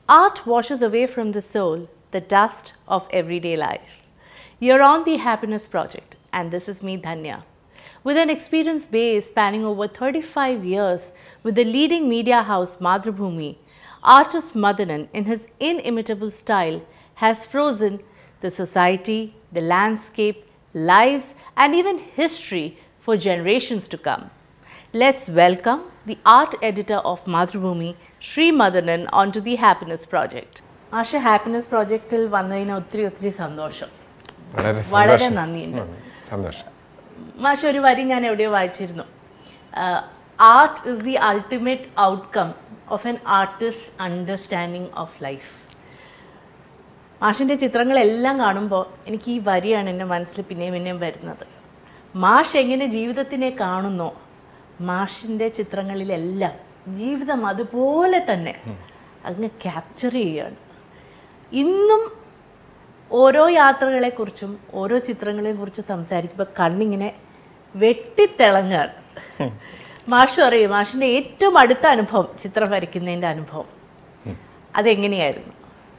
Art washes away from the soul the dust of everyday life. You're on the Happiness Project, and this is me, Dhanya. With an experience base spanning over 35 years with the leading media house Madhubhumi, artist Madanan, in his inimitable style, has frozen the society, the landscape, lives, and even history for generations to come. Let's welcome the art editor of Madhubhumi, Sri Madanan, onto the Happiness Project. ആശ happiness പ്രോജക്റ്റിൽ വന്നതിന് ഒത്തിരി ഒത്തിരി സന്തോഷം വളരെ വളരെ സന്തോഷം നന്ദിയുണ്ട് ഉം, സന്തോഷം മാഷ ഒരു വരി ഞാൻ എവിടെയോ വായിച്ചിരുന്നു art is the ultimate outcome of an artist understanding of life മാഷിൻ്റെ ചിത്രങ്ങളെല്ലാം കാണുമ്പോൾ എനിക്ക് ഈ വരിയാണ് എൻ്റെ മനസ്സിൽ പിന്നെയും പിന്നെയും വരുന്നത് മാഷ് എങ്ങനെ ജീവിതത്തിനെ കാണുന്നോ മാഷിൻ്റെ ചിത്രങ്ങളിലെല്ലാം ജീവിതം അതുപോലെ തന്നെ അങ്ങ് ക്യാപ്ചർ ചെയ്യുകയാണ് ഇന്നും ഓരോ യാത്രകളെക്കുറിച്ചും ഓരോ ചിത്രങ്ങളെക്കുറിച്ചും സംസാരിക്കുമ്പോൾ കണ്ണിങ്ങനെ വെട്ടിത്തിളങ്ങാണ് മാഷ് പറയും മാഷിൻ്റെ ഏറ്റവും അടുത്ത അനുഭവം ചിത്രം വരയ്ക്കുന്നതിൻ്റെ അനുഭവം അതെങ്ങനെയായിരുന്നു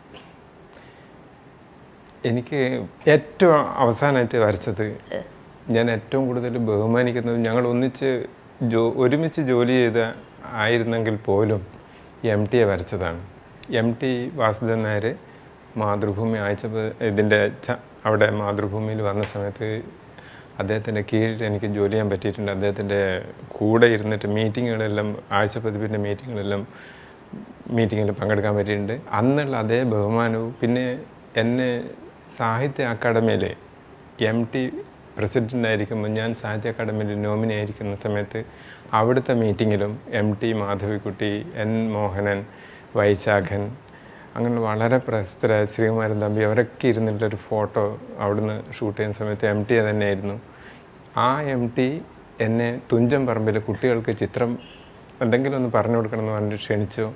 എനിക്ക് ഏറ്റവും അവസാനമായിട്ട് വരച്ചത് ഞാൻ ഏറ്റവും കൂടുതൽ ബഹുമാനിക്കുന്നത് ഞങ്ങൾ ഒന്നിച്ച് ജോ ഒരുമിച്ച് ജോലി ചെയ്ത ആയിരുന്നെങ്കിൽ പോലും എം ടിയെ വരച്ചതാണ് എം ടി വാസുദേവൻ നായർ മാതൃഭൂമി ആഴ്ച ഇതിൻ്റെ ച- അവിടെ മാതൃഭൂമിയിൽ വന്ന സമയത്ത് അദ്ദേഹത്തിൻ്റെ കീഴിൽ എനിക്ക് ജോലി ചെയ്യാൻ പറ്റിയിട്ടുണ്ട് അദ്ദേഹത്തിൻ്റെ കൂടെ ഇരുന്നിട്ട് മീറ്റിങ്ങുകളെല്ലാം ആഴ്ചപ്പതിപ്പിൻ്റെ മീറ്റിങ്ങുകളെല്ലാം മീറ്റിങ്ങിൽ പങ്കെടുക്കാൻ പറ്റിയിട്ടുണ്ട് അന്നുള്ള അതേ ബഹുമാനവും പിന്നെ എന്നെ സാഹിത്യ അക്കാദമിയിലെ എം ടി പ്രസിഡൻ്റായിരിക്കുമ്പോൾ ഞാൻ സാഹിത്യ അക്കാദമിയിൽ നോമിനി ആയിരിക്കുന്ന സമയത്ത് അവിടുത്തെ മീറ്റിങ്ങിലും M T Madhavikutty N Mohanan Vaishakhan അങ്ങനെ വളരെ പ്രശസ്തരായ ശ്രീകുമാരൻ തമ്പി അവരൊക്കെ ഇരുന്നിട്ടൊരു ഫോട്ടോ അവിടുന്ന് ഷൂട്ട് ചെയ്യുന്ന സമയത്ത് എം ടി തന്നെയായിരുന്നു ആ എം ടി എന്നെ തുഞ്ചൻ പറമ്പിൽ കുട്ടികൾക്ക് ചിത്രം എന്തെങ്കിലും ഒന്ന് പറഞ്ഞു കൊടുക്കണമെന്ന് പറഞ്ഞിട്ട് ക്ഷണിച്ചു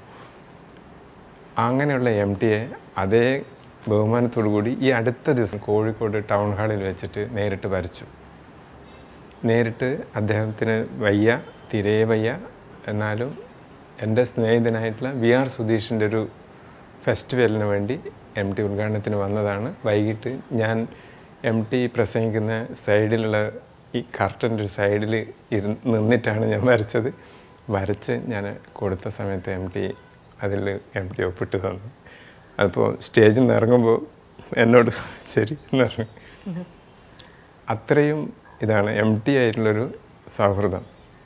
അങ്ങനെയുള്ള എം ടിയെ അതേ ബഹുമാനത്തോടു കൂടി ഈ അടുത്ത ദിവസം കോഴിക്കോട് ടൗൺ ഹാളിൽ വെച്ചിട്ട് നേരിട്ട് വരച്ചു നേരിട്ട് അദ്ദേഹത്തിന് വയ്യ തിരേ വയ്യ എന്നാലും എൻ്റെ സ്നേഹിതനായിട്ടുള്ള വി ആർ സുധീഷിൻ്റെ ഒരു ഫെസ്റ്റിവലിന് വേണ്ടി എം ടി ഉദ്ഘാടനത്തിന് വന്നതാണ് വൈകിട്ട് ഞാൻ എം ടി പ്രസംഗിക്കുന്ന സൈഡിലുള്ള ഈ കർട്ടൻ്റെ ഒരു സൈഡിൽ ഇരു നിന്നിട്ടാണ് ഞാൻ വരച്ചത് വരച്ച് ഞാൻ കൊടുത്ത സമയത്ത് എം ടി അതിൽ എം ടി ഒപ്പിട്ട് തന്നു അതിപ്പോൾ സ്റ്റേജിൽ നിന്ന് ഇറങ്ങുമ്പോൾ എന്നോട് ശരി എന്ന് പറഞ്ഞു അത്രയും ഇതാണ് എം ടി ആയിട്ടുള്ളൊരു സൗഹൃദം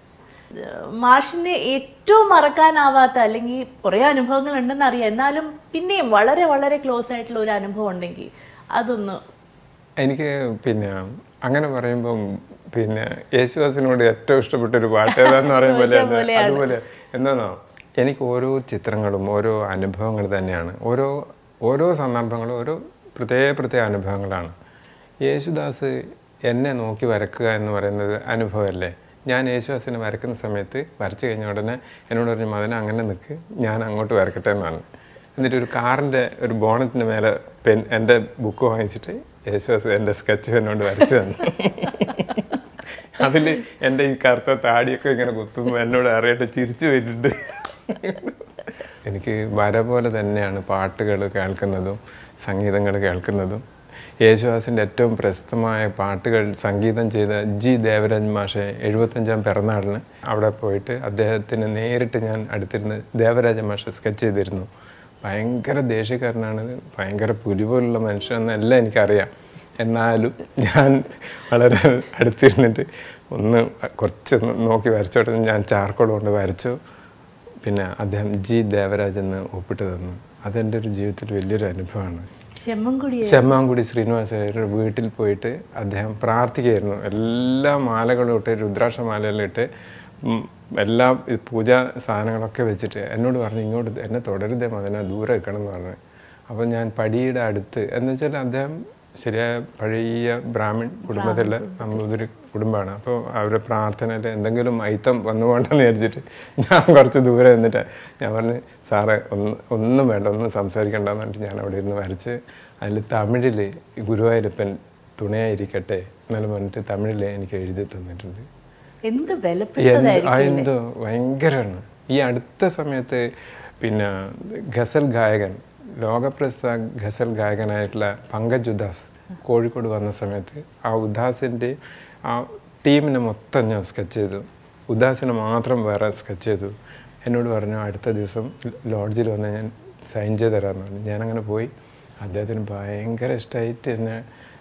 മാഷിന് ഏറ്റവും മറക്കാനാവാത്ത അല്ലെങ്കിൽ കുറേ അനുഭവങ്ങൾ ഉണ്ടെന്ന് അറിയാം എന്നാലും പിന്നെയും വളരെ വളരെ ക്ലോസ് ആയിട്ടുള്ള ഒരു അനുഭവം ഉണ്ടെങ്കിൽ അതൊന്ന് എനിക്ക് പിന്നെ അങ്ങനെ പറയുമ്പം പിന്നെ യേശുദാസിനോട് ഏറ്റവും ഇഷ്ടപ്പെട്ട ഒരു പാട്ട് ഏതാന്ന് പറയുമ്പോൾ അതുപോലെ എന്താണോ എനിക്ക് ഓരോ ചിത്രങ്ങളും ഓരോ അനുഭവങ്ങൾ തന്നെയാണ് ഓരോ ഓരോ സന്ദർഭങ്ങളും ഓരോ പ്രത്യേക പ്രത്യേക അനുഭവങ്ങളാണ് യേശുദാസ് എന്നെ നോക്കി വരക്കുക എന്ന് പറയുന്നത് അനുഭവമല്ലേ ഞാൻ യേശുദാസിനെ വരക്കുന്ന സമയത്ത് വരച്ചു കഴിഞ്ഞ ഉടനെ എന്നോട് പറഞ്ഞു മകനെ അങ്ങനെ നിൽക്ക് ഞാൻ അങ്ങോട്ട് വരക്കട്ടെ എന്നാണ് എന്നിട്ട് ഒരു കാറിൻ്റെ ഒരു ബോണറ്റിന് മേലെ പെൻ എൻ്റെ ബുക്ക് വാങ്ങിച്ചിട്ട് യേശുദാസ് എൻ്റെ സ്കെച്ച് പെന്നോണ്ട് വരച്ചു തന്നു അതിൽ എൻ്റെ ഈ കറുത്ത താടിയൊക്കെ ഇങ്ങനെ കുത്തുമ്പോൾ എന്നോട് അറിയാട്ട് ചിരിച്ചു വരുന്നുണ്ട് എനിക്ക് വര പോലെ തന്നെയാണ് പാട്ടുകൾ കേൾക്കുന്നതും സംഗീതങ്ങൾ കേൾക്കുന്നതും യേശുദാസിൻ്റെ ഏറ്റവും പ്രശസ്തമായ പാട്ടുകൾ സംഗീതം ചെയ്ത ജി ദേവരാജ് മാഷെ എഴുപത്തഞ്ചാം പിറന്നാളിന് അവിടെ പോയിട്ട് അദ്ദേഹത്തിന് നേരിട്ട് ഞാൻ അടുത്തിരുന്ന് ദേവരാജ മാഷ സ്കെച്ച് ചെയ്തിരുന്നു ഭയങ്കര ദേഷ്യക്കാരനാണ് ഭയങ്കര പുലി പോലുള്ള മനുഷ്യനെന്നെല്ലാം എനിക്കറിയാം എന്നാലും ഞാൻ വളരെ അടുത്തിരുന്നിട്ട് ഒന്ന് കുറച്ച് നോക്കി വരച്ചോട്ടെ ഞാൻ ചാർക്കോൾ കൊണ്ട് വരച്ചു പിന്നെ അദ്ദേഹം ജി ദേവരാജ് എന്ന് ഒപ്പിട്ട് തന്നു അതെൻ്റെ ഒരു ജീവിതത്തിൽ വലിയൊരു അനുഭവമാണ് ചെമ്മൻകുടി ചെമ്മാങ്കുടി ശ്രീനിവാസയുടെ വീട്ടിൽ പോയിട്ട് അദ്ദേഹം പ്രാർത്ഥിക്കുകയായിരുന്നു എല്ലാ മാലകളും ഇട്ട് രുദ്രാക്ഷ മാലയെല്ലാം ഇട്ട് ഉം, എല്ലാ ഈ പൂജാ സാധനങ്ങളൊക്കെ വെച്ചിട്ട് എന്നോട് പറഞ്ഞു ഇങ്ങോട്ട് എന്നെ തുടരുതേ മകനെ ദൂരെ വെക്കണം എന്ന് പറഞ്ഞു അപ്പോൾ ഞാൻ പടിയുടെ അടുത്ത് എന്ന് വെച്ചാൽ അദ്ദേഹം ശരിയായ പഴയ ബ്രാഹ്മിൺ കുടുംബത്തിലെ നമ്പൂതിരി കുടുംബമാണ് അപ്പോൾ അവരുടെ പ്രാർത്ഥനയിൽ എന്തെങ്കിലും ഐത്തം വന്നു പോകണ്ടെന്ന് വിചാരിച്ചിട്ട് ഞാൻ കുറച്ച് ദൂരെ നിന്നിട്ട് ഞാൻ പറഞ്ഞു സാറേ ഒന്ന് ഒന്നും വേണ്ട ഒന്നും സംസാരിക്കണ്ടെന്ന് പറഞ്ഞിട്ട് ഞാൻ അവിടെ ഇരുന്ന് വരച്ച് അതിൽ തമിഴിൽ ഗുരുവായൂരപ്പൻ തുണയായിരിക്കട്ടെ എന്നെല്ലാം പറഞ്ഞിട്ട് തമിഴിൽ എനിക്ക് എഴുതി തന്നിട്ടുണ്ട് എന്ത് എന്ത് വിലപ്പെട്ടതായിരിക്കും എന്തോ ഭയങ്കരമാണ് ഈ അടുത്ത സമയത്ത് പിന്നെ ഗസൽ ഗായകൻ ലോകപ്രസിദ്ധ ഗസൽ ഗായകനായിട്ടുള്ള പങ്കജ് ഉദാസ് കോഴിക്കോട് വന്ന സമയത്ത് ആ ഉദാസിൻ്റെ ആ ടീമിനെ മൊത്തം ഞാൻ സ്കെച്ച് ചെയ്തു ഉദാസിനെ മാത്രം വേറെ സ്കെച്ച് ചെയ്തു എന്നോട് പറഞ്ഞു അടുത്ത ദിവസം ലോഡ്ജിൽ വന്ന് ഞാൻ സൈൻ ചെയ്ത് തരാമെന്ന് പറഞ്ഞു ഞാനങ്ങനെ പോയി അദ്ദേഹത്തിന് ഭയങ്കര ഇഷ്ടമായിട്ട് എന്നെ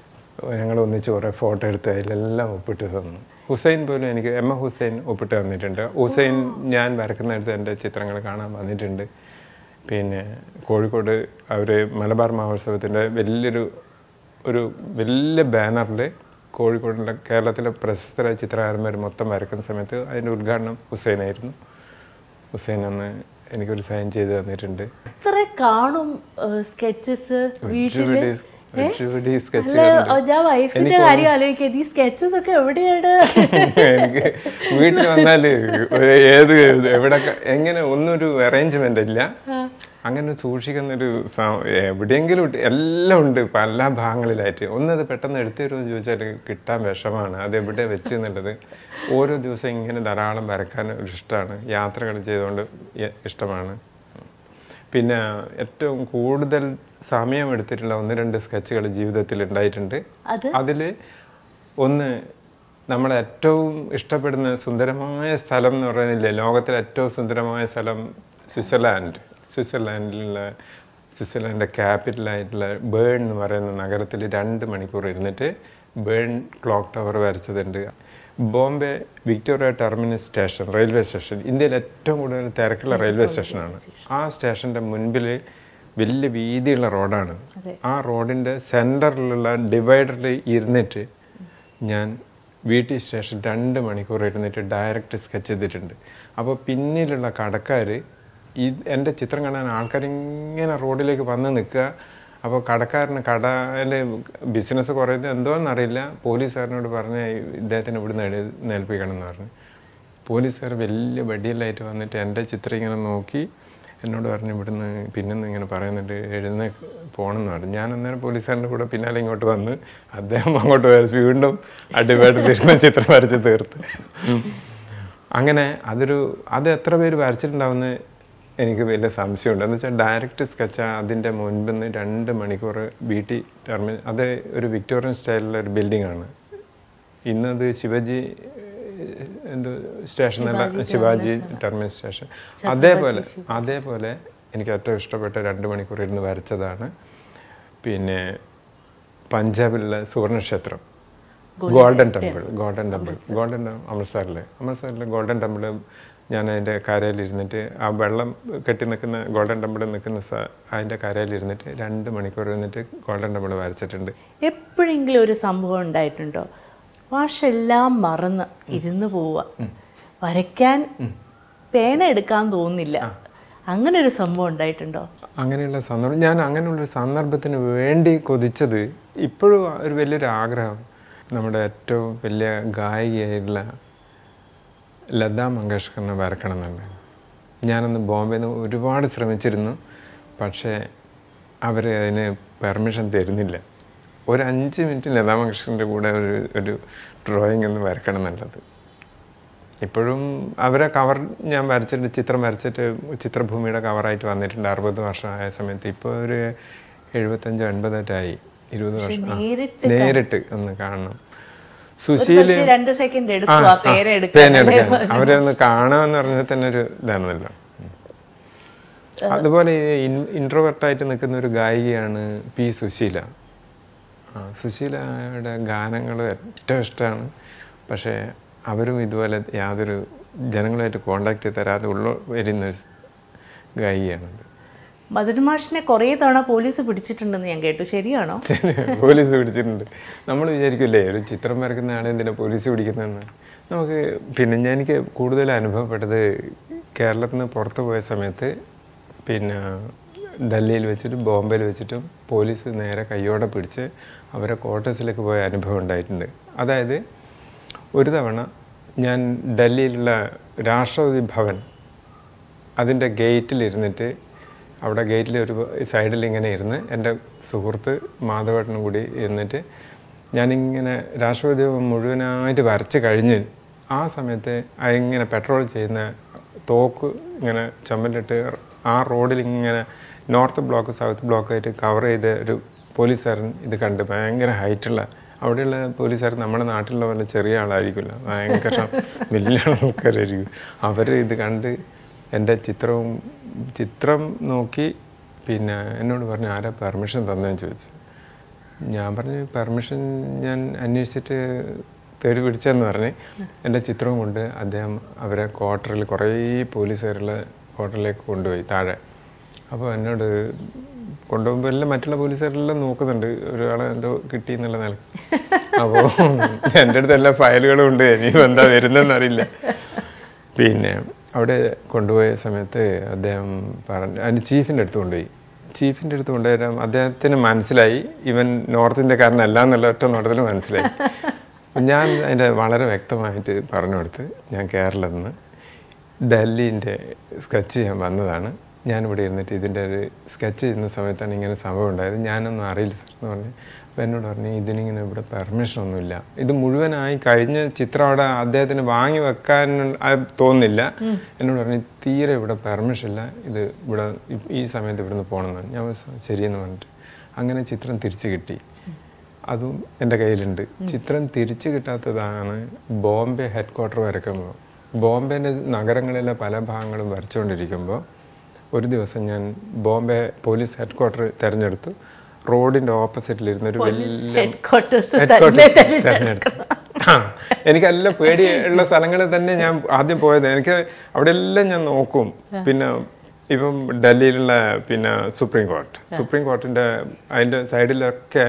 ഞങ്ങൾ ഒന്നിച്ച് കുറേ ഫോട്ടോ എടുത്ത് അതിലെല്ലാം ഒപ്പിട്ട് തന്നു ഹുസൈൻ പോലും എനിക്ക് എം എ ഹുസൈൻ ഒപ്പിട്ട് തന്നിട്ടുണ്ട് ഹുസൈൻ ഞാൻ വരക്കുന്നിടത്ത് എൻ്റെ ചിത്രങ്ങൾ കാണാൻ വന്നിട്ടുണ്ട് പിന്നെ കോഴിക്കോട് അവർ മലബാർ മഹോത്സവത്തിൻ്റെ വലിയൊരു ഒരു വലിയ ബാനറിൽ കോഴിക്കോടിലെ കേരളത്തിലെ പ്രശസ്തരായ ചിത്രകാരന്മാർ മൊത്തം വരക്കുന്ന സമയത്ത് അതിൻ്റെ ഉദ്ഘാടനം ഹുസൈനായിരുന്നു ഹുസൈൻ അന്ന് എനിക്കൊരു സൈൻ ചെയ്ത് തന്നിട്ടുണ്ട് എത്ര കാണും സ്കെച്ചസ് വീട്ടില് ഒരുപാട് ഒരുപാട് sketch അല്ല കളുണ്ട്. ഓ, ഞാൻ വൈഫിന്റെ കാര്യം ആലോചിക്കുക ഈ സ്കെച്ചസ് ഒക്കെ എവിടെയാണ് എനിക്ക് വീട്ടിൽ വന്നാൽ ഏത് എവിടെ എങ്ങനെ ഒന്നൊരു അറേഞ്ച്മെന്റ് ഇല്ല അങ്ങനെ സൂക്ഷിക്കുന്നൊരു സ- എവിടെയെങ്കിലും ഇട്ട് എല്ലാം ഉണ്ട് പല ഭാഗങ്ങളിലായിട്ട് ഒന്നത് പെട്ടെന്ന് എടുത്തു തരുമെന്ന് ചോദിച്ചാൽ കിട്ടാൻ വിഷമാണ് അത് എവിടെ വെച്ച് എന്നുള്ളത് ഓരോ ദിവസം ഇങ്ങനെ ധാരാളം വരക്കാൻ ഒരു ഇഷ്ടമാണ് യാത്രകൾ ചെയ്തുകൊണ്ട് ഇ- ഇഷ്ടമാണ് പിന്നെ ഏറ്റവും കൂടുതൽ സമയം എടുത്തിട്ടുള്ള ഒന്ന് രണ്ട് സ്കെച്ചുകൾ ജീവിതത്തിൽ ഉണ്ടായിട്ടുണ്ട് അത് അതിൽ ഒന്ന് നമ്മളെ ഏറ്റവും ഇഷ്ടപ്പെടുന്ന സുന്ദരമായ സ്ഥലം എന്ന് പറയുന്നില്ലേ ലോകത്തിലെ ഏറ്റവും സുന്ദരമായ സ്ഥലം സ്വിറ്റ്സർലാൻഡ് സ്വിറ്റ്സർലാൻഡിലുള്ള സ്വിറ്റ്സർലാൻഡിൻ്റെ ക്യാപിറ്റലായിട്ടുള്ള ബേൺ എന്ന് പറയുന്ന നഗരത്തിൽ രണ്ട് മണിക്കൂർ ഇരുന്നിട്ട് ബേൺ ക്ലോക്ക് ടവർ വരച്ചതുണ്ട് Bombay Victoria terminus station railway station ഇന്ത്യയിൽ ഏറ്റവും കൂടുതൽ തിരക്കുള്ള റെയിൽവേ സ്റ്റേഷനാണ് ആ സ്റ്റേഷൻ്റെ മുൻപിൽ വലിയ വീതിയുള്ള റോഡാണ് ആ റോഡിൻ്റെ സെൻറ്ററിലുള്ള ഡിവൈഡറിൽ ഇരുന്നിട്ട് ഞാൻ വീട്ടി സ്റ്റേഷൻ രണ്ട് മണിക്കൂർ ഇരുന്നിട്ട് ഡയറക്റ്റ് സ്കെച്ച് ചെയ്തിട്ടുണ്ട് അപ്പോൾ പിന്നിലുള്ള കടക്കാർ ഈ എൻ്റെ ചിത്രം കാണാൻ ആൾക്കാർ ഇങ്ങനെ റോഡിലേക്ക് വന്ന് നിൽക്കുക അപ്പോൾ കടക്കാരന് കടയിൽ ബിസിനസ് കുറയുന്നത് എന്തോന്നറിയില്ല പോലീസുകാരനോട് പറഞ്ഞ് ഇദ്ദേഹത്തിന് ഇവിടുന്ന് എഴുന്നേൽപ്പിക്കണം എന്ന് പറഞ്ഞു പോലീസുകാർ വലിയ വടിയെല്ലായിട്ട് വന്നിട്ട് എൻ്റെ ചിത്രം ഇങ്ങനെ നോക്കി എന്നോട് പറഞ്ഞു ഇവിടുന്ന് പിന്നെന്ന് ഇങ്ങനെ പറയുന്നുണ്ട് എഴുന്നേ പോകണമെന്ന് പറഞ്ഞു ഞാൻ അന്നേരം പോലീസുകാരൻ്റെ കൂടെ പിന്നാലെ ഇങ്ങോട്ട് വന്ന് അദ്ദേഹം അങ്ങോട്ട് വരച്ച് വീണ്ടും അടിപൊളി കൃഷ്ണ ചിത്രം വരച്ച് തീർത്ത് അങ്ങനെ അതൊരു അത് എത്ര പേര് വരച്ചിട്ടുണ്ടാവുമെന്ന് എനിക്ക് വലിയ സംശയമുണ്ട് എന്ന് വെച്ചാൽ ഡയറക്റ്റ് സ്കെച്ച് അതിൻ്റെ മുൻപിൽ നിന്ന് രണ്ട് മണിക്കൂർ വീട്ടിൽ ടെർമിനൽ അത് ഒരു വിക്ടോറിയൻ സ്റ്റൈലിലുള്ള ഒരു ബിൽഡിംഗ് ആണ് ഇന്നത് ശിവജി ഏഹ്, എന്ത് സ്റ്റേഷനല്ല ശിവാജി ടെർമിനൽ സ്റ്റേഷൻ അതേപോലെ അതേപോലെ എനിക്ക് ഏറ്റവും ഇഷ്ടപ്പെട്ട രണ്ട് മണിക്കൂർ ഇരുന്ന് വരച്ചതാണ് പിന്നെ പഞ്ചാബിലുള്ള സുവർണക്ഷേത്രം golden temple golden temple golden അമൃത്സറിൽ അമൃത്സറിലെ ഗോൾഡൻ ടെമ്പിൾ ഞാൻ അതിൻ്റെ കരയിൽ ഇരുന്നിട്ട് ആ വെള്ളം കെട്ടി നിൽക്കുന്ന ഗോൾഡൻ ടെമ്പിൾ നിൽക്കുന്ന സ- അതിൻ്റെ കരയിൽ ഇരുന്നിട്ട് രണ്ട് മണിക്കൂർ ഇരുന്നിട്ട് ഗോൾഡൻ ടെമ്പിൾ വരച്ചിട്ടുണ്ട് എപ്പോഴെങ്കിലും ഒരു സംഭവം ഉണ്ടായിട്ടുണ്ടോ വാഷെല്ലാം മറന്ന് ഇരുന്ന് പോവുക വരയ്ക്കാൻ പേന എടുക്കാൻ തോന്നില്ല അങ്ങനെ ഒരു സംഭവം ഉണ്ടായിട്ടുണ്ടോ അങ്ങനെയുള്ള സന്ദർഭം ഞാൻ അങ്ങനെയുള്ളൊരു സന്ദർഭത്തിന് വേണ്ടി കൊതിച്ചത് ഇപ്പോഴും ഒരു വലിയൊരു ആഗ്രഹം നമ്മുടെ ഏറ്റവും വലിയ ഗായികയായിട്ടുള്ള ലതാ മങ്കേഷ്കറിനെ വരക്കണം എന്നുണ്ട് ഞാനന്ന് ബോംബെയിൽ നിന്ന് ഒരുപാട് ശ്രമിച്ചിരുന്നു പക്ഷേ അവർ അതിന് പെർമിഷൻ തരുന്നില്ല ഒരു അഞ്ച് മിനിറ്റ് ലതാ മങ്കേഷ്കറിൻ്റെ കൂടെ ഒരു ഒരു ഡ്രോയിങ് ഒന്ന് വരക്കണം എന്നുള്ളത് ഇപ്പോഴും അവരെ കവർ ഞാൻ വരച്ചിട്ട് ചിത്രം വരച്ചിട്ട് ചിത്രഭൂമിയുടെ കവറായിട്ട് വന്നിട്ടുണ്ട് അറുപത് വർഷമായ സമയത്ത് ഇപ്പോൾ ഒരു എഴുപത്തഞ്ചോ എൺപതായിട്ടായി ഇരുപത് വർഷം ആ, നേരിട്ട് നേരിട്ട് ഒന്ന് കാണണം ഒരു സുശീല് പക്ഷേ രണ്ട് സെക്കൻഡ് ആ, എടുക്കും ആ ആ, പേന പേന എടുക്കാൻ എടുക്കാൻ അവരെ ഒന്ന് കാണാമെന്ന് പറഞ്ഞാൽ തന്നെ ഒരു ഇതാണല്ലോ ഉം. അതുപോലെ ഇൻട്രോവർട്ടായിട്ട് നിൽക്കുന്ന ഒരു ഗായികയാണ് പി സുശീല ആ സുശീലയുടെ ഗാനങ്ങൾ ഏറ്റവും ഇഷ്ടമാണ് പക്ഷേ അവരും ഇതുപോലെ യാതൊരു ജനങ്ങളുമായിട്ട് കോണ്ടാക്ട് തരാതെ ഉള്ള വരുന്ന ഒരു ഗായികയാണത് മധുര മാഷിനെ കുറേ തവണ പോലീസ് പിടിച്ചിട്ടുണ്ടെന്ന് ഞാൻ കേട്ടു ശരിയാണോ പോലീസ് പിടിച്ചിട്ടുണ്ട് നമ്മൾ വിചാരിക്കില്ലേ ഒരു ചിത്രം വരക്കുന്ന ആളെ എന്തിനാ പോലീസ് പിടിക്കുന്നതെന്ന് നമുക്ക് പിന്നെ ഞാൻ എനിക്ക് കൂടുതൽ അനുഭവപ്പെട്ടത് കേരളത്തിൽ നിന്ന് പുറത്ത് പോയ സമയത്ത് പിന്നെ ഡൽഹിയിൽ വെച്ചിട്ടും ബോംബെയിൽ വെച്ചിട്ടും പോലീസ് നേരെ കയ്യോടെ പിടിച്ച് അവരെ ക്വാർട്ടേഴ്സിലേക്ക് പോയ അനുഭവം ഉണ്ടായിട്ടുണ്ട് അതായത് ഒരു തവണ ഞാൻ ഡൽഹിയിലുള്ള രാഷ്ട്രപതി ഭവൻ അതിൻ്റെ ഗേറ്റിലിരുന്നിട്ട് അവിടെ ഗേറ്റിൽ ഒരു സൈഡിൽ ഇങ്ങനെ ഇരുന്ന് എൻ്റെ സുഹൃത്ത് മാധവേട്ടനും കൂടി ഇരുന്നിട്ട് ഞാനിങ്ങനെ രാഷ്ട്രപതി ഭവൻ മുഴുവനായിട്ട് വരച്ച് കഴിഞ്ഞ് ആ സമയത്ത് ഇങ്ങനെ പെട്രോൾ ചെയ്യുന്ന തോക്ക് ഇങ്ങനെ ചുമലിട്ട് ആ റോഡിൽ ഇങ്ങനെ നോർത്ത് ബ്ലോക്ക് സൗത്ത് ബ്ലോക്ക് ആയിട്ട് കവർ ചെയ്ത ഒരു പോലീസുകാരൻ ഇത് കണ്ട് ഭയങ്കര ഹൈറ്റുള്ള അവിടെയുള്ള പോലീസുകാർ നമ്മുടെ നാട്ടിലുള്ള പോലെ ചെറിയ ആളായിരിക്കില്ല ഭയങ്കര വലിയ ആൾക്കാരായിരിക്കും അവർ ഇത് കണ്ട് എൻ്റെ ചിത്രവും ചിത്രം നോക്കി പിന്നെ എന്നോട് പറഞ്ഞു ആരാ പെർമിഷൻ തന്നതെന്ന് ചോദിച്ചു ഞാൻ പറഞ്ഞു പെർമിഷൻ ഞാൻ അന്വേഷിച്ചിട്ട് തേടി പിടിച്ചെന്ന് പറഞ്ഞ് എൻ്റെ ചിത്രവും കൊണ്ട് അദ്ദേഹം അവരെ ക്വാർട്ടറിൽ കുറേ പോലീസുകാരുള്ള ക്വാർട്ടറിലേക്ക് കൊണ്ടുപോയി താഴെ അപ്പോൾ എന്നോട് കൊണ്ടുപോകുമ്പോൾ എല്ലാം മറ്റുള്ള പോലീസുകാരെല്ലാം നോക്കുന്നുണ്ട് ഒരാളെ എന്തോ കിട്ടി എന്നുള്ള നിലക്ക് അപ്പോൾ എൻ്റെ അടുത്ത് എല്ലാ ഫയലുകളും ഉണ്ട് ഇനിയിപ്പോൾ എന്താ വരുന്നതെന്ന് അറിയില്ല പിന്നെ അവിടെ കൊണ്ടുപോയ സമയത്ത് അദ്ദേഹം പറഞ്ഞു അതിന് ചീഫിൻ്റെ അടുത്ത് കൊണ്ടുപോയി ചീഫിൻ്റെ അടുത്ത് കൊണ്ടുവരാൻ അദ്ദേഹത്തിന് മനസ്സിലായി ഇവൻ നോർത്ത് ഇന്ത്യക്കാരനല്ല എന്നുള്ള ഒറ്റ നോട്ടത്തിൽ മനസ്സിലായി ഞാൻ അതിൻ്റെ വളരെ വ്യക്തമായിട്ട് പറഞ്ഞു കൊടുത്ത് ഞാൻ കേരളത്തിൽ നിന്ന് ഡൽഹിൻ്റെ സ്കെച്ച് ചെയ്യാൻ വന്നതാണ് ഞാനിവിടെ ഇരുന്നിട്ട് ഇതിൻ്റെ ഒരു സ്കെച്ച് ചെയ്യുന്ന സമയത്താണ് ഇങ്ങനെ സംഭവം ഉണ്ടായത് ഞാനൊന്നും അറിയില്ല സർ എന്ന് പറഞ്ഞു അപ്പോൾ എന്നോട് പറഞ്ഞു ഇതിനിങ്ങനെ ഇവിടെ പെർമിഷൻ ഒന്നുമില്ല ഇത് മുഴുവനായി കഴിഞ്ഞ ചിത്രം അവിടെ അദ്ദേഹത്തിന് വാങ്ങി വെക്കാൻ അത് തോന്നുന്നില്ല എന്നോട് പറഞ്ഞു തീരെ ഇവിടെ പെർമിഷൻ ഇല്ല ഇത് ഇവിടെ ഈ- ഈ സമയത്ത് ഇവിടുന്ന് പോകണമെന്നാണ് ഞാൻ പറഞ്ഞു, ശരിയെന്ന് പറഞ്ഞിട്ട് അങ്ങനെ ചിത്രം തിരിച്ചു കിട്ടി അതും എൻ്റെ കയ്യിലുണ്ട് ചിത്രം തിരിച്ചു കിട്ടാത്തതാണ് ബോംബെ ഹെഡ് ക്വാർട്ടർ വരയ്ക്കുമ്പോൾ ബോംബെൻ്റെ നഗരങ്ങളിലെ പല ഭാഗങ്ങളും വരച്ചുകൊണ്ടിരിക്കുമ്പോൾ ഒരു ദിവസം ഞാൻ ബോംബെ പോലീസ് ഹെഡ് ക്വാർട്ടർ തിരഞ്ഞെടുത്തു റോഡിൻ്റെ ഓപ്പോസിറ്റിലിരുന്ന ഒരു വലിയ ഹെഡ് ക്വാർട്ടേഴ്സ് ഹെഡ് ക്വാർട്ടേഴ്സ് തിരഞ്ഞെടുത്തു ആ എനിക്ക് നല്ല പേടിയുള്ള സ്ഥലങ്ങളിൽ തന്നെ ഞാൻ ആദ്യം പോയത് എനിക്ക് അവിടെ എല്ലാം ഞാൻ നോക്കും പിന്നെ ഇപ്പം ഡൽഹിയിലുള്ള പിന്നെ സുപ്രീം കോർട്ട് സുപ്രീം കോർട്ടിൻ്റെ അതിൻ്റെ സൈഡിലൊക്കെ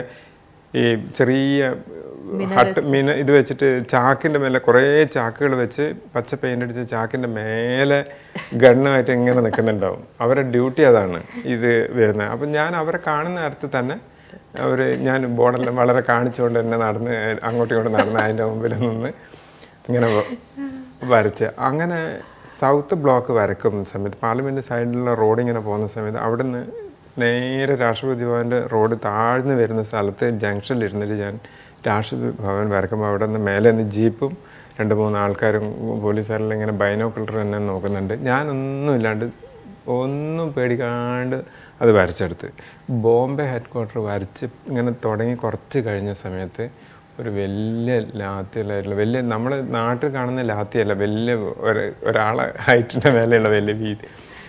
ഈ ചെറിയ ഹട്ട് മീന ഇത് വെച്ചിട്ട് ചാക്കിൻ്റെ മേലെ കുറേ ചാക്കുകൾ വെച്ച് പച്ച പെയിൻ്റ് അടിച്ച് ചാക്കിൻ്റെ മേലെ ഗണ്ണുമായിട്ട് ഇങ്ങനെ നിൽക്കുന്നുണ്ടാവും അവരുടെ ഡ്യൂട്ടി അതാണ് ഇത് വരുന്നത് അപ്പം ഞാൻ അവരെ കാണുന്ന നേരത്ത് തന്നെ അവർ ഞാൻ ബോർഡെല്ലാം വളരെ കാണിച്ചുകൊണ്ട് തന്നെ നടന്ന് അങ്ങോട്ടും ഇങ്ങോട്ടും നടന്ന് അതിൻ്റെ മുമ്പിൽ നിന്ന് ഇങ്ങനെ വ- വരച്ച് അങ്ങനെ സൗത്ത് ബ്ലോക്ക് വരക്കും സമയത്ത് പാർലമെൻറ്റ് സൈഡിലുള്ള റോഡ് ഇങ്ങനെ പോകുന്ന സമയത്ത് അവിടെ നിന്ന് നേരെ രാഷ്ട്രപതി ഭവൻ്റെ റോഡ് താഴ്ന്നു വരുന്ന സ്ഥലത്ത് ജംഗ്ഷനിൽ ഇരുന്നിട്ട് ഞാൻ രാഷ്ട്രപതി ഭവൻ വരക്കുമ്പോൾ അവിടെ നിന്ന് മേലെ നിന്ന് ജീപ്പും രണ്ട് മൂന്ന് ആൾക്കാരും പോലീസുകാരെല്ലാം ഇങ്ങനെ ബൈനോക്കുലർ തന്നെ നോക്കുന്നുണ്ട് ഞാനൊന്നും ഇല്ലാണ്ട് ഒന്നും പേടിക്കാണ്ട് അത് വരച്ചെടുത്ത് ബോംബെ ഹെഡ് ക്വാർട്ടർ വരച്ച് ഇങ്ങനെ തുടങ്ങി കുറച്ച് കഴിഞ്ഞ സമയത്ത് ഒരു വലിയ ലാത്തിയല്ലായിരുന്നു വലിയ നമ്മുടെ നാട്ടിൽ കാണുന്ന ലാത്തിയല്ല വലിയ ഒരു ഒരാളെ ഹൈറ്റിൻ്റെ മേലെയുള്ള വലിയ വീതി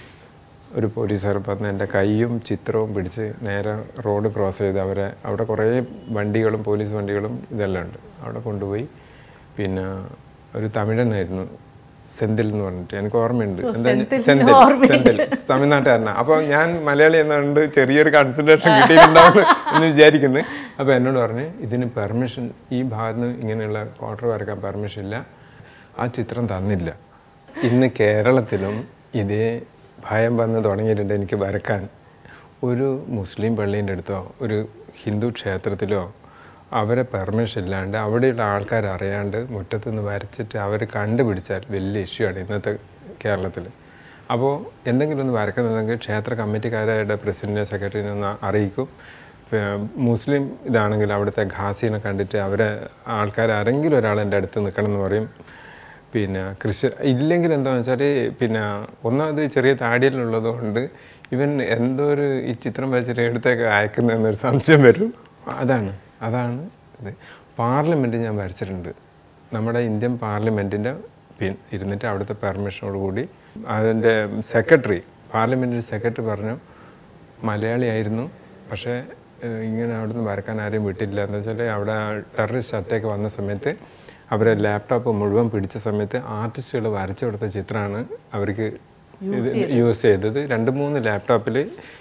ഒരു പോലീസുകാർ വന്ന് എൻ്റെ കൈയും ചിത്രവും പിടിച്ച് നേരെ റോഡ് ക്രോസ് ചെയ്ത് അവരെ അവിടെ കുറേ വണ്ടികളും പോലീസ് വണ്ടികളും ഇതെല്ലാം ഉണ്ട് അവിടെ കൊണ്ടുപോയി പിന്നെ ഒരു തമിഴനായിരുന്നു സെന്തിൽ എന്ന് പറഞ്ഞിട്ട് എനിക്ക് ഓർമ്മയുണ്ട് എന്താ സെന്തിലിന് സെന്തിൽ സെന്തിൽ തമിഴ്നാട്ടുകാരനാണ് അപ്പോൾ ഞാൻ മലയാളി എന്നുകൊണ്ട് ചെറിയൊരു കൺസിഡറേഷൻ കിട്ടിയിട്ടുണ്ടാവും എന്ന് വിചാരിക്കുന്നു അപ്പോൾ എന്നോട് പറഞ്ഞ് ഇതിന് പെർമിഷൻ ഈ ഭാഗത്ത് നിന്ന് ഇങ്ങനെയുള്ള ക്വാർട്ടർ വരക്കാൻ പെർമിഷൻ ഇല്ല ആ ചിത്രം തന്നില്ല ഇന്ന് കേരളത്തിലും ഇതേ ഭയം വന്ന് തുടങ്ങിയിട്ടുണ്ട് എനിക്ക് വരക്കാൻ ഒരു മുസ്ലിം പള്ളീൻ്റെ അടുത്തോ ഒരു ഹിന്ദു ക്ഷേത്രത്തിലോ അവരെ പെർമിഷൻ ഇല്ലാണ്ട് അവിടെയുള്ള ആൾക്കാർ അറിയാണ്ട് മുറ്റത്ത് നിന്ന് വരച്ചിട്ട് അവർ കണ്ടുപിടിച്ചാൽ വലിയ ഇഷ്യൂ ആണ് ഇന്നത്തെ കേരളത്തിൽ അപ്പോൾ എന്തെങ്കിലും ഒന്ന് വരക്കുന്നുണ്ടെങ്കിൽ ക്ഷേത്ര കമ്മിറ്റിക്കാരുടെ പ്രസിഡന്റിനെ സെക്രട്ടറിനെ ഒന്ന് അറിയിക്കും പിന്നെ മുസ്ലിം ഇതാണെങ്കിൽ അവിടുത്തെ ഘാസിനെ കണ്ടിട്ട് അവരെ ആൾക്കാർ ആരെങ്കിലും ഒരാൾ എൻ്റെ അടുത്ത് നിൽക്കണം എന്ന് പറയും പിന്നെ ക്രിസ്ത്യൻ ഇല്ലെങ്കിൽ എന്താണെന്ന് വെച്ചാൽ പിന്നെ ഒന്നാമത് ചെറിയ താടിയലുള്ളത് കൊണ്ട് ഇവൻ എന്തോ ഒരു ഈ ചിത്രം വരച്ചിട്ട് എടുത്തേക്ക് അയക്കുന്നതെന്നൊരു സംശയം വരും അതാണ് അതാണ് ഇത് പാർലമെൻറ്റ് ഞാൻ വരച്ചിട്ടുണ്ട് നമ്മുടെ ഇന്ത്യൻ പാർലമെൻറ്റിൻ്റെ പിൻ ഇരുന്നിട്ട് അവിടുത്തെ പെർമിഷനോട് കൂടി അതിൻ്റെ സെക്രട്ടറി പാർലമെൻറ്റിൻ്റെ സെക്രട്ടറി പറഞ്ഞു മലയാളിയായിരുന്നു പക്ഷേ ഏഹ്, ഇങ്ങനെ അവിടുന്ന് വരക്കാൻ ആരെയും വിട്ടില്ല എന്ന് വെച്ചാൽ അവിടെ ടെററിസ്റ്റ് അറ്റാക്ക് വന്ന സമയത്ത് അവരെ ലാപ്ടോപ്പ് മുഴുവൻ പിടിച്ച സമയത്ത് ആർട്ടിസ്റ്റുകൾ വരച്ചു കൊടുത്ത ചിത്രമാണ് അവർക്ക് ഇത് യൂസ് ചെയ്തത് രണ്ട് മൂന്ന് ലാപ്ടോപ്പിൽ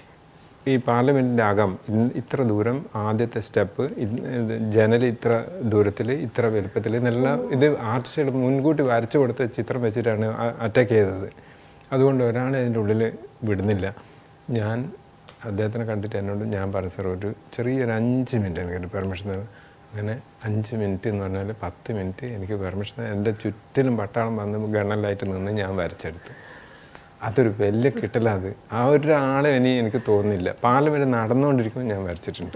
ഈ പാർലമെൻറ്റിൻ്റെ അകം ഇന്ന് ഇത്ര ദൂരം ആദ്യത്തെ സ്റ്റെപ്പ് ജനൽ ഇത്ര ദൂരത്തിൽ ഇത്ര വലുപ്പത്തിൽ എന്നെല്ലാം ഇത് ആർട്ടിസ്റ്റുകൾ മുൻകൂട്ടി വരച്ചു കൊടുത്ത ചിത്രം വെച്ചിട്ടാണ് അറ്റാക്ക് ചെയ്തത് അതുകൊണ്ട് ഒരാളെ അതിൻ്റെ ഉള്ളിൽ വിടുന്നില്ല ഞാൻ അദ്ദേഹത്തിനെ കണ്ടിട്ട് എന്നോട് ഞാൻ പറഞ്ഞു സാർ ഒരു ചെറിയൊരു അഞ്ച് മിനിറ്റ് എനിക്ക് പെർമിഷൻ തന്നു അങ്ങനെ അഞ്ച് മിനിറ്റ് എന്ന് പറഞ്ഞാൽ പത്ത് മിനിറ്റ് എനിക്ക് പെർമിഷൻ എൻ്റെ ചുറ്റിലും പട്ടാളം വന്ന് ഗണലായിട്ട് നിന്ന് ഞാൻ വരച്ചെടുത്തു അതൊരു വലിയ കിട്ടല അത് ആ ഒരാളെ ഇനി എനിക്ക് തോന്നുന്നില്ല പാർലമെന്റ് നടന്നുകൊണ്ടിരിക്കുമ്പോൾ ഞാൻ വരച്ചിട്ടുണ്ട്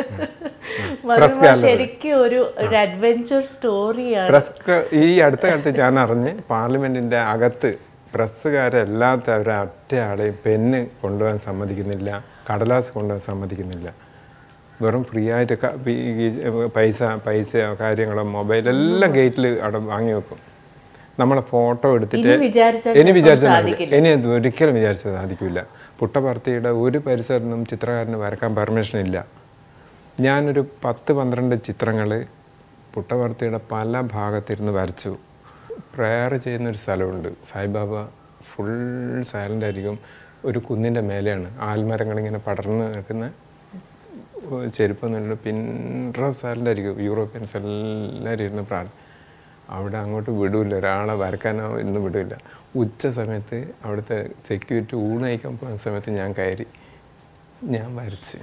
പ്രസ് മധുമ ശരിക്കും ഒരു ഒരു അഡ്വഞ്ചർ സ്റ്റോറിയാണ് പ്രസ് ക- ഈ അടുത്ത കാലത്ത് ഞാൻ അറിഞ്ഞ് പാർലമെന്റിന്റെ അകത്ത് പ്രസ്സുകാരല്ലാത്ത ഒരു ഒറ്റ ആളെയും പെന്ന് കൊണ്ടുപോകാൻ സമ്മതിക്കുന്നില്ല കടലാസ് കൊണ്ടുപോകാൻ സമ്മതിക്കുന്നില്ല വെറും ഫ്രീ ആയിട്ട് ക- ഈ- ഈ പൈസ പൈസയോ കാര്യങ്ങളോ മൊബൈൽ എല്ലാം ഗേറ്റിൽ അവിടെ വാങ്ങി വെക്കും നമ്മളെ ഫോട്ടോ എടുത്തിട്ട് ഇനി വിചാരിച്ചാൽ ഇനി ചിലപ്പോൾ വിചാരിച്ചാൽ സാധിക്കില്ല. ഇനി അത് ഒരിക്കലും വിചാരിച്ചാൽ സാധിക്കില്ല പുട്ടപർത്തിയുടെ ഒരു പരിസരത്തും ചിത്രകാരന് വരക്കാൻ പെർമിഷൻ ഇല്ല ഞാനൊരു പത്ത് പന്ത്രണ്ട് ചിത്രങ്ങൾ പുട്ടപർത്തിയുടെ പല ഭാഗത്തിരുന്ന് വരച്ചു പ്രയർ ചെയ്യുന്നൊരു സ്ഥലമുണ്ട് സായിബാബ ഫുൾ സൈലൻ്റ് ആയിരിക്കും ഒരു കുന്നിൻ്റെ മേലെയാണ് ആൽമരങ്ങൾ ഇങ്ങനെ പടർന്ന് നിൽക്കുന്ന ചെരുപ്പൊന്നുമില്ല പിൻട്ര സൈലൻ്റ് ആയിരിക്കും യൂറോപ്യൻസ് എല്ലാവരും ഇരുന്ന് പ്രാർത്ഥന അവിടെ അങ്ങോട്ട് വിടില്ല ഒരാളെ വരക്കാനോ ഇന്നും വിടില്ല ഉച്ച സമയത്ത് അവിടുത്തെ സെക്യൂരിറ്റി ഊണ് കഴിക്കാൻ പോകുന്ന സമയത്ത് ഞാൻ കയറി ഞാൻ വരച്ച്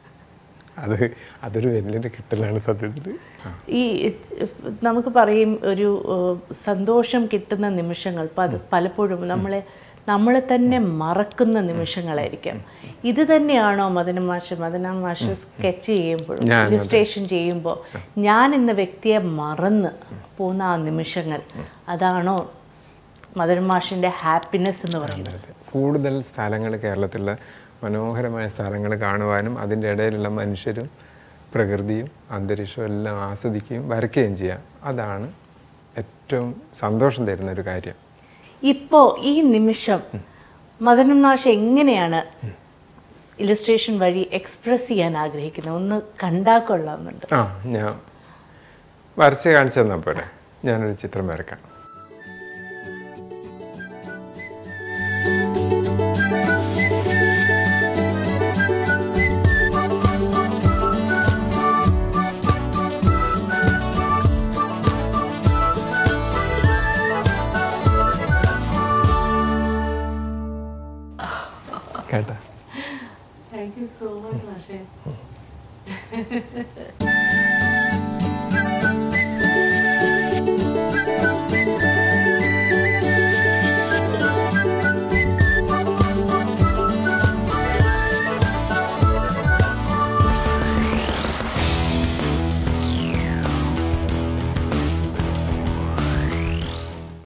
അത് അതൊരു വലിയൊരു കിട്ടലാണ് സത്യത്തിൽ ആ ഈ നമുക്ക് പറയും ഒരു ഏഹ്, സന്തോഷം കിട്ടുന്ന നിമിഷങ്ങൾ പല- പലപ്പോഴും നമ്മളെ നമ്മളെ തന്നെ മറക്കുന്ന നിമിഷങ്ങളായിരിക്കും ഇത് തന്നെയാണോ മദന മാഷ് മദന മാഷ് സ്കെച്ച് ചെയ്യുമ്പോഴും ഞാൻ അത് ഇലിസ്ട്രേഷൻ ചെയ്യുമ്പോൾ ഞാൻ എന്ന വ്യക്തിയെ മറന്ന് പോകുന്ന ആ നിമിഷങ്ങൾ അതാണോ മദന മാഷിൻ്റെ ഹാപ്പിനെസ് എന്ന് പറയുന്നത് അതെ. കൂടുതൽ സ്ഥലങ്ങൾ കേരളത്തിലുള്ള മനോഹരമായ സ്ഥലങ്ങൾ കാണുവാനും അതിൻ്റെ ഇടയിലുള്ള മനുഷ്യരും പ്രകൃതിയും അന്തരീക്ഷവും എല്ലാം ആസ്വദിക്കുകയും വരയ്ക്കുകയും ചെയ്യാം അതാണ് ഏറ്റവും സന്തോഷം തരുന്ന ഒരു കാര്യം ഇപ്പോൾ ഈ നിമിഷം മദന മാഷ് എങ്ങനെയാണ് ഇലിസ്ട്രേഷൻ വഴി എക്സ്പ്രസ് ചെയ്യാൻ ആഗ്രഹിക്കുന്നത് ഒന്ന് കണ്ടാൽ കൊള്ളാമെന്നുണ്ട് ആ ഞാൻ വരച്ച് കാണിച്ചു തന്നാൽ പോരെ ഞാനൊരു ചിത്രം വരക്കാം കേട്ടാ താങ്ക് യു സോ മച്ച് മാഷേ